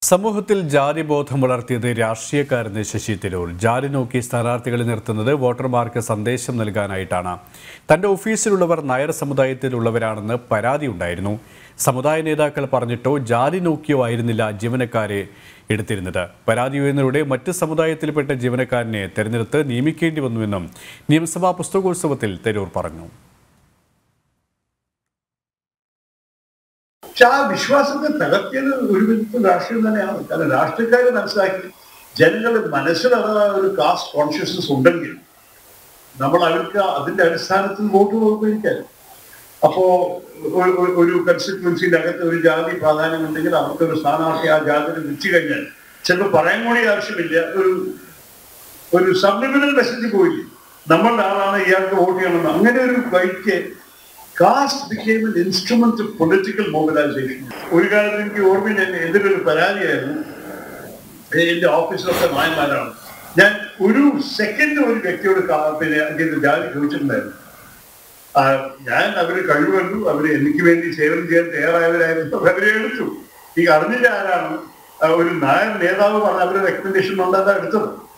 സമൂഹത്തിൽ ജാതിബോധം വളർത്തിയത് രാഷ്ട്രീയക്കാരെന്ന് ശശി തരൂർ ജാതി നോക്കി സ്ഥാനാർത്ഥികളെ നിർത്തുന്നത് വോട്ടർമാർക്ക് സന്ദേശം നൽകാനായിട്ടാണ് തന്റെ ഓഫീസിലുള്ളവർ നായർ സമുദായത്തിലുള്ളവരാണെന്ന് പരാതിയുണ്ടായിരുന്നു സമുദായ നേതാക്കൾ പറഞ്ഞിട്ടോ ജാതി നോക്കിയോ ആയിരുന്നില്ല ജീവനക്കാരെ എടുത്തിരുന്നത് പരാതി ഉയർന്നതോടെ മറ്റ് സമുദായത്തിൽപ്പെട്ട ജീവനക്കാരനെ തെരഞ്ഞെടുത്ത് നിയമിക്കേണ്ടി വന്നുവെന്നും നിയമസഭാ പുസ്തകോത്സവത്തിൽ തരൂർ പറഞ്ഞു പക്ഷെ ആ വിശ്വാസത്തെ തകർത്തിയത് ഒരു വിധത്തിൽ രാഷ്ട്രീയം തന്നെയാണ് കാരണം രാഷ്ട്രീയക്കാർ മനസ്സിലാക്കി ജനങ്ങളുടെ മനസ്സിൽ അഥവാ ഒരു കാസ്റ്റ് കോൺഷ്യസ്നസ് ഉണ്ടെങ്കിൽ നമ്മൾ അവർക്ക് അതിന്റെ അടിസ്ഥാനത്തിൽ വോട്ട് കൊടുക്കുകയാൽ അപ്പോ ഒരു- ഒരു- ഒരു കൺസ്റ്റിറ്റ്യുവൻസിന്റെ അകത്ത് ഒരു ജാതി പ്രാധാന്യം ഉണ്ടെങ്കിൽ അവർക്ക് ഒരു സ്ഥാനാർത്ഥി ആ ജാതിയിൽ വെച്ച് കഴിഞ്ഞാൽ ചിലപ്പോൾ പറയാൻ കൂടി ആവശ്യമില്ല ഒരു ഒരു സബ്ലിമിനൽ മെസ്സേജ് പോയില്ലേ നമ്മളുടെ ആളാണ് ഇയാൾക്ക് വോട്ട് ചെയ്യണമെന്ന് അങ്ങനെ ഒരു വഴിക്ക് caste became an instrument of political mobilisation ഒരു കാലത്ത് എനിക്ക് ഓർമ്മയിൽ എന്നെ എതിരൊരു പരാതിയായിരുന്നു ഏ, എന്റെ ഓഫീസിലൊക്കെ നായന്മാരാണ് ഞാൻ ഒരു സെക്കൻഡ് ഒരു വ്യക്തിയോട് കാ- പിന്നെ അതിന്റെ ജാതി ചോദിച്ചിട്ടുണ്ടായിരുന്നു ആ, ഞാൻ അവര് കഴിവു അവര് എനിക്ക് വേണ്ടി സേവനം ചെയ്യാൻ തയ്യാറായവരായിരുന്നു അവരെ എടുത്തു ഈ അറിഞ്ഞില്ല ആരാണ് ആ, ഒരു നായർ നേതാവ് പറഞ്ഞ അവരുടെ റെക്കമെൻഡേഷൻ ഉണ്ടാകാൻ എടുത്തത്